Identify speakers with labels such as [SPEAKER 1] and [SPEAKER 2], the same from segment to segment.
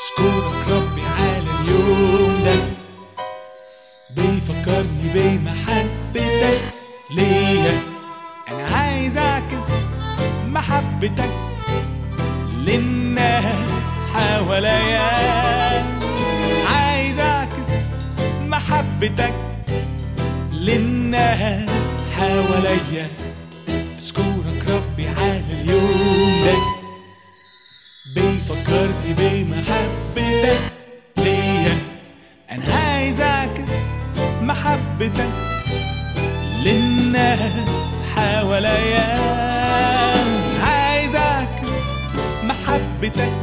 [SPEAKER 1] أشكرك ربي على اليوم ده بيفكرني بمحبتك ليا أنا عايز أعكس محبتك للناس حواليا عايز أعكس محبتك للناس حواليا أشكرك ربي على اليوم ده بيفكرني بمحبتك ليا أنا عايز أعكس محبتك للناس حواليا عايز أعكس محبتك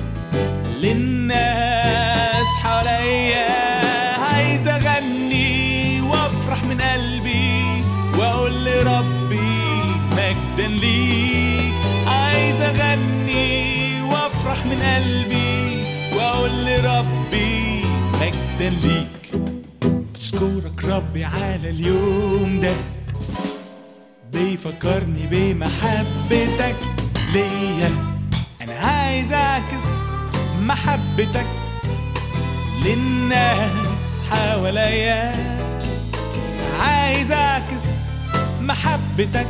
[SPEAKER 1] للناس حواليا عايز أغني وأفرح من قلبي وأقول لربي مجدا ليك عايز أغني وأفرح من قلبي وأقول لربي مجدا ليك أشكرك ربي على اليوم ده بيفكرني بمحبتك ليا أنا عايز أعكس محبتك للناس حواليا عايز أعكس محبتك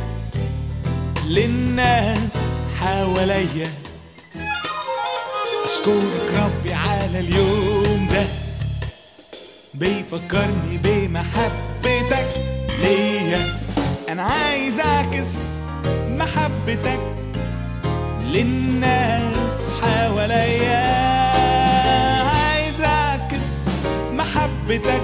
[SPEAKER 1] للناس حواليا أشكرك ربي على اليوم ده بيفكرني بمحبتك ليا أنا عايز أعكس محبتك للناس حواليا عايز أعكس محبتك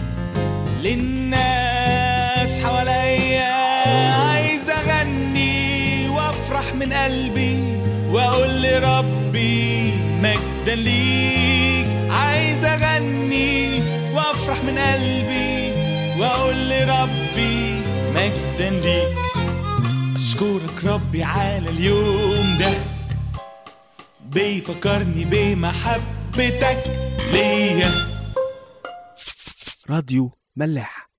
[SPEAKER 1] للناس حواليا عايز أغني وأفرح من قلبي وأقول لربي مجدا ليك عايز أغني وأفرح من قلبي وأقول لربي مجدا ليك أشكرك ربي على اليوم ده بيفكرني بمحبتك ليا
[SPEAKER 2] راديو ملاح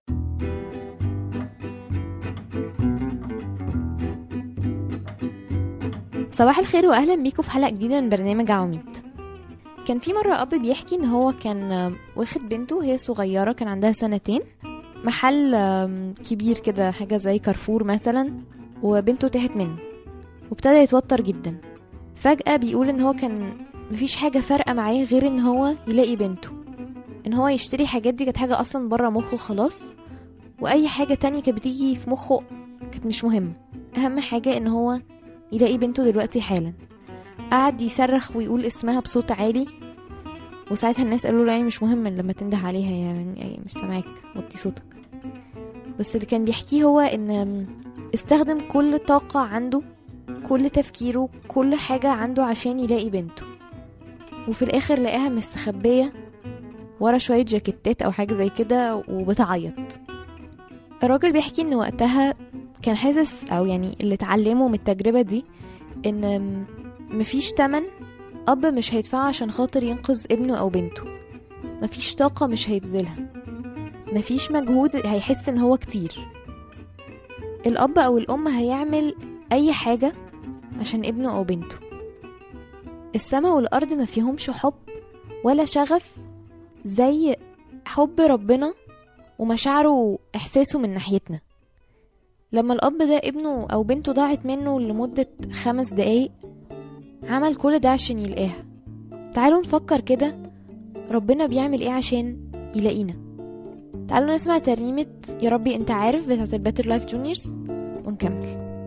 [SPEAKER 3] صباح الخير واهلا بيكم في حلقه جديده من برنامج عواميد كان في مره اب بيحكي ان هو كان آم، واخد بنته وهي صغيره كان عندها سنتين محل آم، كبير كده حاجه زي كارفور مثلا وبنته تاهت منه وابتدى يتوتر جدا فجاه بيقول ان هو كان مفيش حاجه فارقه معاه غير ان هو يلاقي بنته ان هو يشتري حاجات دي كانت حاجه اصلا بره مخه خلاص واي حاجه تانية كانت بتيجي في مخه كانت مش مهمه اهم حاجه ان هو يلاقي بنته دلوقتي حالا قعد يصرخ ويقول اسمها بصوت عالي وساعتها الناس قالوا له يعني مش مهم لما تنده عليها يعني يعني مش سامعاك وطي صوتك بس اللي كان بيحكيه هو ان استخدم كل طاقة عنده كل تفكيره كل حاجة عنده عشان يلاقي بنته وفي الآخر لقاها مستخبية ورا شوية جاكيتات أو حاجة زي كده وبتعيط الراجل بيحكي ان وقتها كان حاسس او يعني اللي اتعلمه من التجربة دي ان م- مفيش تمن اب مش هيدفعه عشان خاطر ينقذ ابنه او بنته مفيش طاقة مش هيبذلها مفيش مجهود هيحس ان هو كتير الاب او الام هيعمل اي حاجة عشان ابنه او بنته السما والارض ما فيهمش حب ولا شغف زي حب ربنا ومشاعره واحساسه من ناحيتنا لما الأب ده ابنه أو بنته ضاعت منه لمدة خمس دقايق عمل كل ده عشان يلاقيها تعالوا نفكر كده ربنا بيعمل ايه عشان يلاقينا تعالوا نسمع ترنيمة يا ربي انت عارف بتاعت الباتر لايف جونيورز ونكمل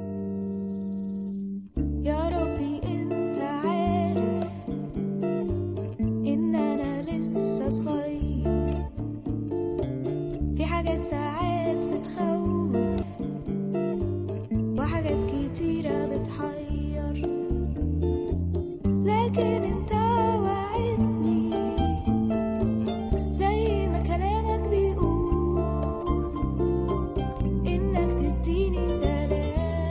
[SPEAKER 4] يا ربي انت عارف ان انا لسه صغير في حاجات ساعات بتخوف وحاجات كتيرة بتحير لكن انت وعدني زي ما كلامك بيقول انك تديني سلام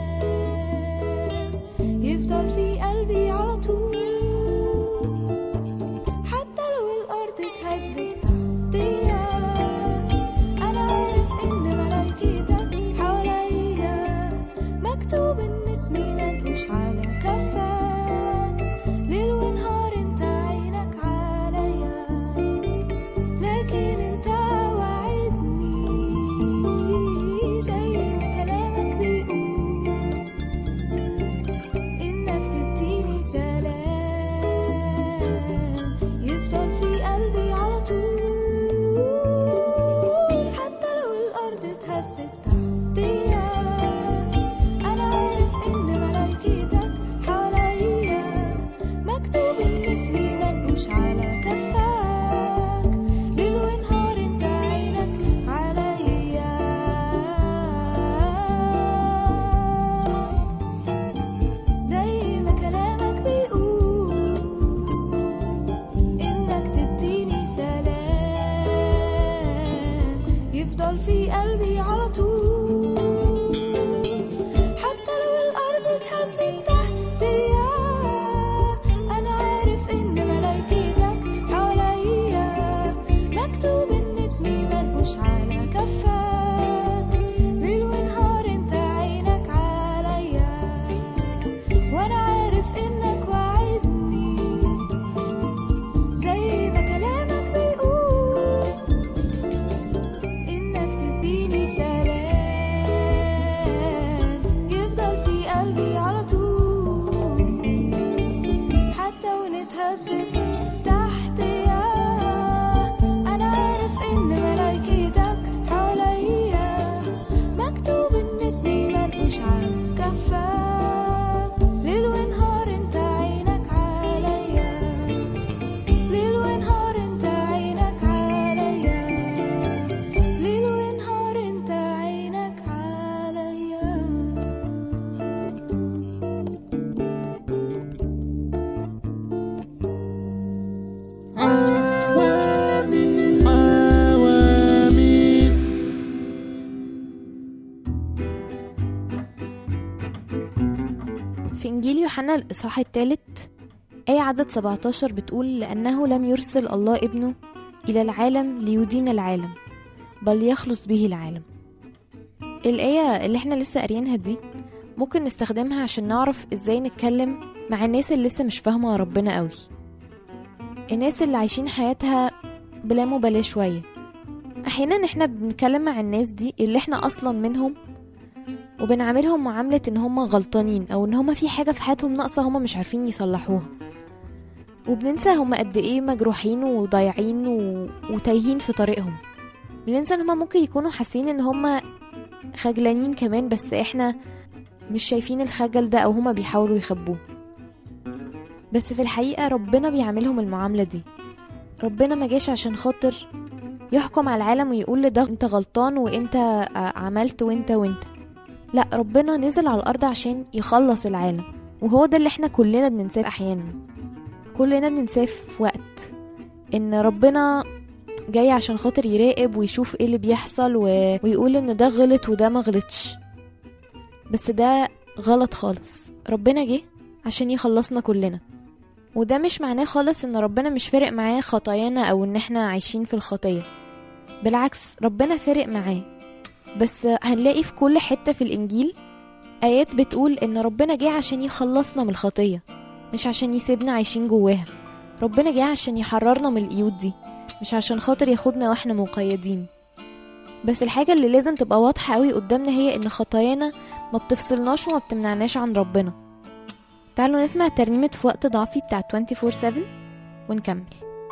[SPEAKER 3] يوحنا الإصحاح الثالث آية عدد 17 بتقول لأنه لم يرسل الله ابنه إلى العالم ليدين العالم بل يخلص به العالم الآية اللي احنا لسه قاريينها دي ممكن نستخدمها عشان نعرف ازاي نتكلم مع الناس اللي لسه مش فاهمة ربنا قوي الناس اللي عايشين حياتها بلا مبالاة شوية أحيانا احنا بنتكلم مع الناس دي اللي احنا أصلا منهم وبنعاملهم معاملة ان هم غلطانين او ان هم في حاجة في حياتهم ناقصة هم مش عارفين يصلحوها وبننسى هم قد ايه مجروحين وضايعين و... وتايهين في طريقهم بننسى ان هم ممكن يكونوا حاسين ان هم خجلانين كمان بس احنا مش شايفين الخجل ده او هما بيحاولوا يخبوه بس في الحقيقة ربنا بيعاملهم المعاملة دي ربنا ما جاش عشان خاطر يحكم على العالم ويقول لده انت غلطان وانت آه، عملت وانت وانت لا ربنا نزل على الارض عشان يخلص العالم وهو ده اللي احنا كلنا بننساه احيانا كلنا بننساه في وقت ان ربنا جاي عشان خاطر يراقب ويشوف ايه اللي بيحصل و... ويقول ان ده غلط وده ما غلطش بس ده غلط خالص ربنا جه عشان يخلصنا كلنا وده مش معناه خالص ان ربنا مش فارق معاه خطايانا او ان احنا عايشين في الخطية بالعكس ربنا فارق معاه بس هنلاقي في كل حتة في الانجيل ايات بتقول ان ربنا جه عشان يخلصنا من الخطية مش عشان يسيبنا عايشين جواها ربنا جه عشان يحررنا من القيود دي مش عشان خاطر ياخدنا واحنا مقيدين بس الحاجة اللي لازم تبقى واضحة قوي قدامنا هي ان خطايانا ما بتفصلناش وما بتمنعناش عن ربنا تعالوا نسمع ترنيمة في وقت ضعفي بتاع 24/7 ونكمل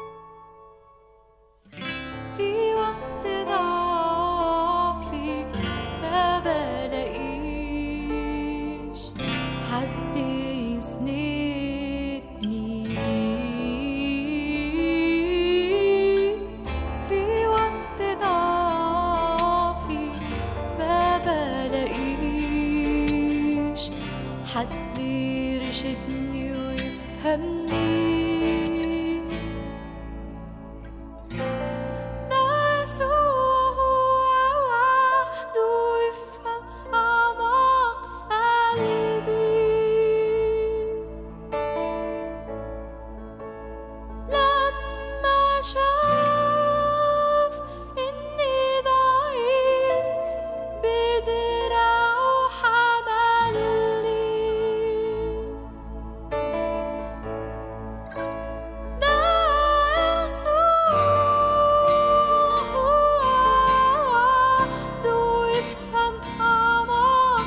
[SPEAKER 4] في وقت ضعفي ما بلاقيش حد يسندني في وقت ضعفي ما بلاقيش حد يرشدني ويفهمني ده يسوع هو وحده يفهم أعماق قلبي لما شاف إني ضعيف بدراعه حملني ده يسوع وحده يفهم أعماق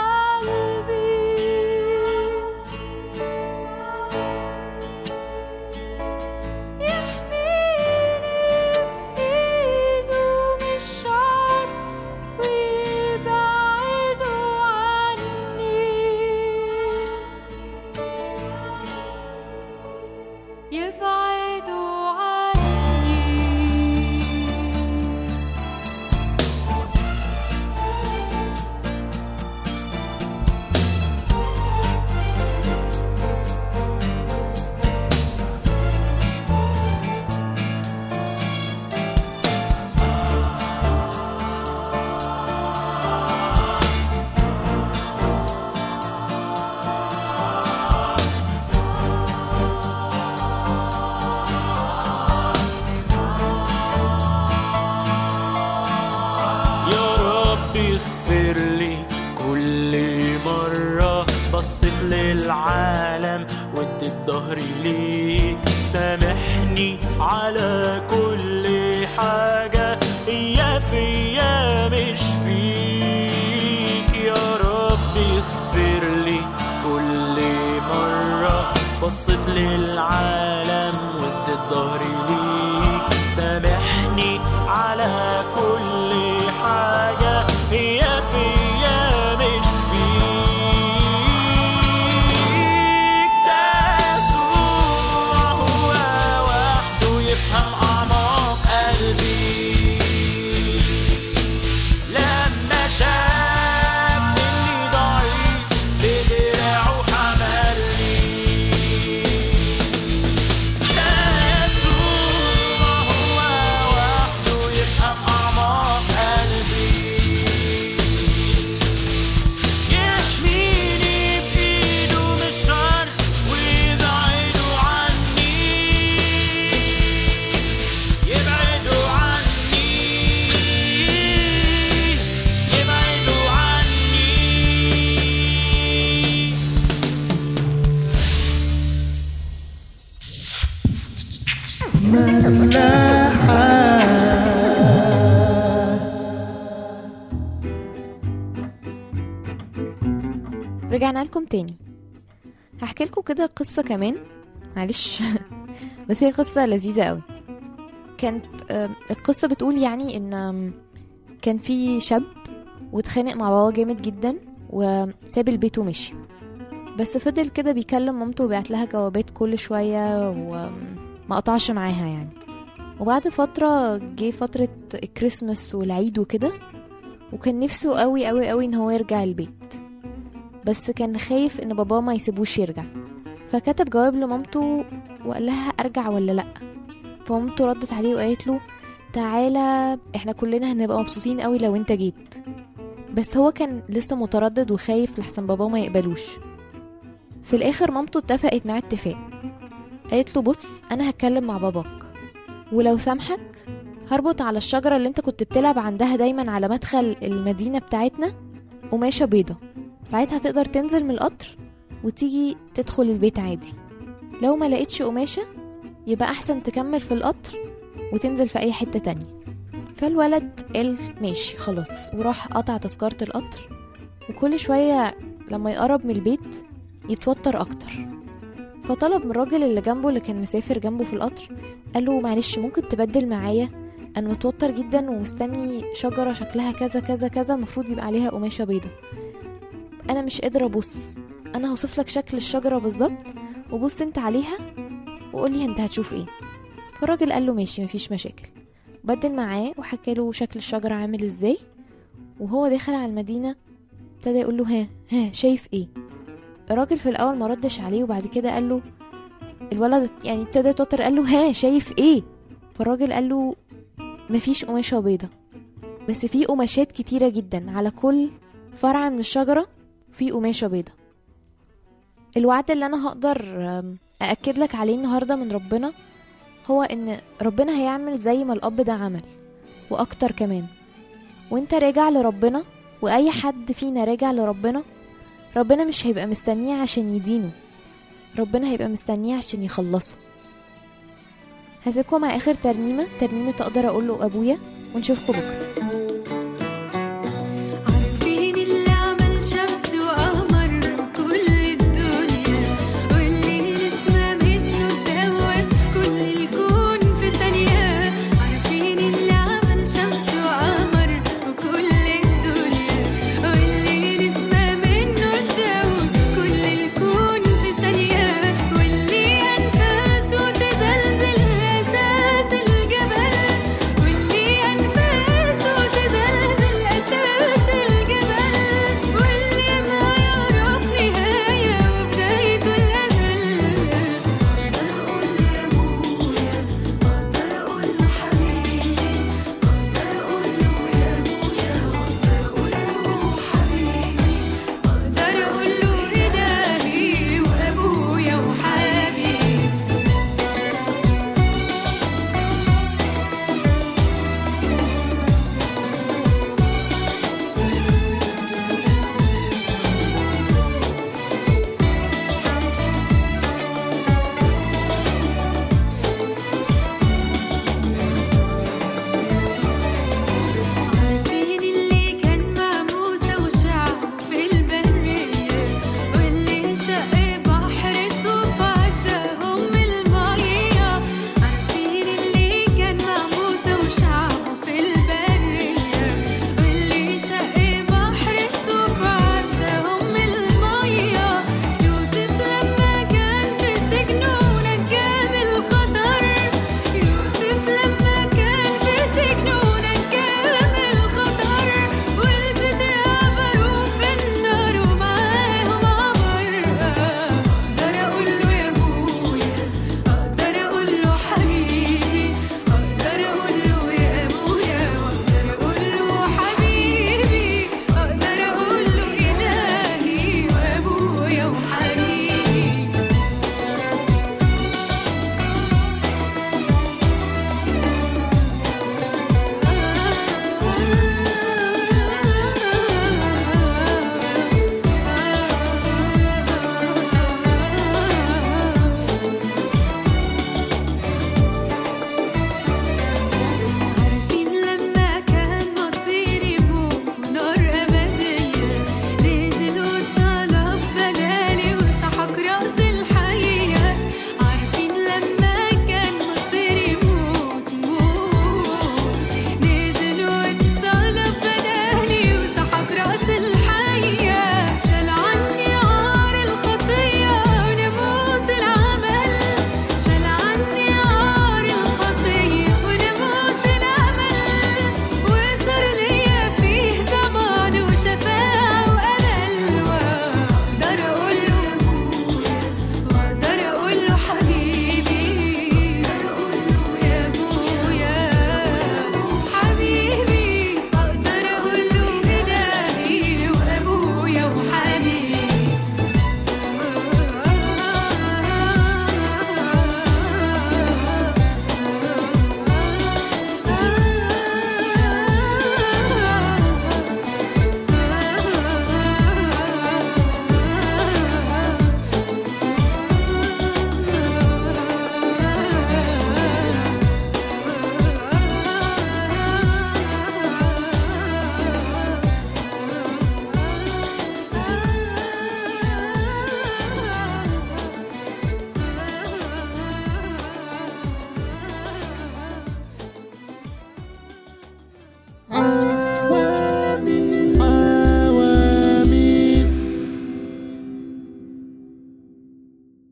[SPEAKER 4] قلبي يحميني بإيده من الشر ويبعده عني يبعدوا عني
[SPEAKER 1] يا رب اغفر لي كل مرة بصيت للعالم واديت ظهري ليك سامحني على كل حاجة يا فيا مش فيك يا رب اغفر لي كل مرة بصيت للعالم واديت ظهري ليك سامحني على كل حاجة هي فيا مش فيك ده يسوع هو وحده يفهم أعماق قلبي لما شاف إني ضعيف بدراعه حملني ده يسوع هو وحده يفهم أعماق
[SPEAKER 3] رجعنا لكم تاني هحكي لكم كده قصة كمان معلش بس هي قصة لذيذة قوي كانت آم، القصة بتقول يعني ان آم، كان في شاب واتخانق مع بابا جامد جدا وساب البيت ومشي بس فضل كده بيكلم مامته وبيعت لها جوابات كل شوية وما قطعش معاها يعني وبعد فترة جه فترة الكريسماس والعيد وكده وكان نفسه قوي قوي قوي ان هو يرجع البيت بس كان خايف ان باباه ما يسيبوش يرجع فكتب جواب لمامته وقال لها ارجع ولا لا فمامته ردت عليه وقالت له تعالى احنا كلنا هنبقى مبسوطين قوي لو انت جيت بس هو كان لسه متردد وخايف لحسن باباه ما يقبلوش في الاخر مامته اتفقت معاه اتفاق قالت له بص انا هتكلم مع باباك ولو سامحك هربط على الشجرة اللي انت كنت بتلعب عندها دايما على مدخل المدينة بتاعتنا قماشة بيضة ساعتها تقدر تنزل من القطر وتيجي تدخل البيت عادي لو ما لقيتش قماشة يبقى أحسن تكمل في القطر وتنزل في أي حتة تانية فالولد قال ماشي خلاص وراح قطع تذكرة القطر وكل شوية لما يقرب من البيت يتوتر أكتر فطلب من الراجل اللي جنبه اللي كان مسافر جنبه في القطر قال له معلش ممكن تبدل معايا انا متوتر جدا ومستني شجرة شكلها كذا كذا كذا المفروض يبقى عليها قماشة بيضة انا مش قادرة ابص انا هوصف لك شكل الشجرة بالظبط وبص انت عليها وقولي انت هتشوف ايه فالراجل قال له ماشي مفيش مشاكل بدل معاه وحكى له شكل الشجرة عامل ازاي وهو داخل على المدينة ابتدى يقول له ها ها شايف ايه الراجل في الاول ما ردش عليه وبعد كده قال له الولد يعني ابتدى يتوتر قال له ها شايف ايه فالراجل قال له مفيش قماشة بيضة بس في قماشات كتيرة جدا على كل فرع من الشجرة في قماشة بيضة الوعد اللي أنا هقدر أم، أأكد لك عليه النهاردة من ربنا هو إن ربنا هيعمل زي ما الأب ده عمل وأكتر كمان وانت راجع لربنا وأي حد فينا راجع لربنا ربنا مش هيبقى مستنيه عشان يدينه ربنا هيبقى مستنيه عشان يخلصه هسيبكم مع آخر ترنيمة ترنيمة أقدر أقول له أبويا ونشوفكم بكرة
[SPEAKER 4] عارفين اللي عمل شمس وقمر كل الدنيا واللي نسمة منه تدون كل الكون في ثانية عارفين اللي عمل شمس وقمر وكل الدنيا واللي نسمة منه تدون كل الكون في ثانية واللي أنفاسه تزلزل أساس الجبل واللي أنفاسه تزلزل أساس الجبل واللي ما يعرف نهاية وبدايته الأزل أقدر أقول يا أبويا أقدر أقول له حبيبي أقدر أقول له يا أبويا أقدر أقول له حبيبي أقدر أقول له إلهي وأبويا وحبيبي عارفين اللي كان مع موسى وشعبه في البرية واللي شق بحر صوف عداهم المية عارفين اللي كان مع موسى وشعبه في البرية واللي شق بحر صوف عداهم المية يوسف لما كان في سجن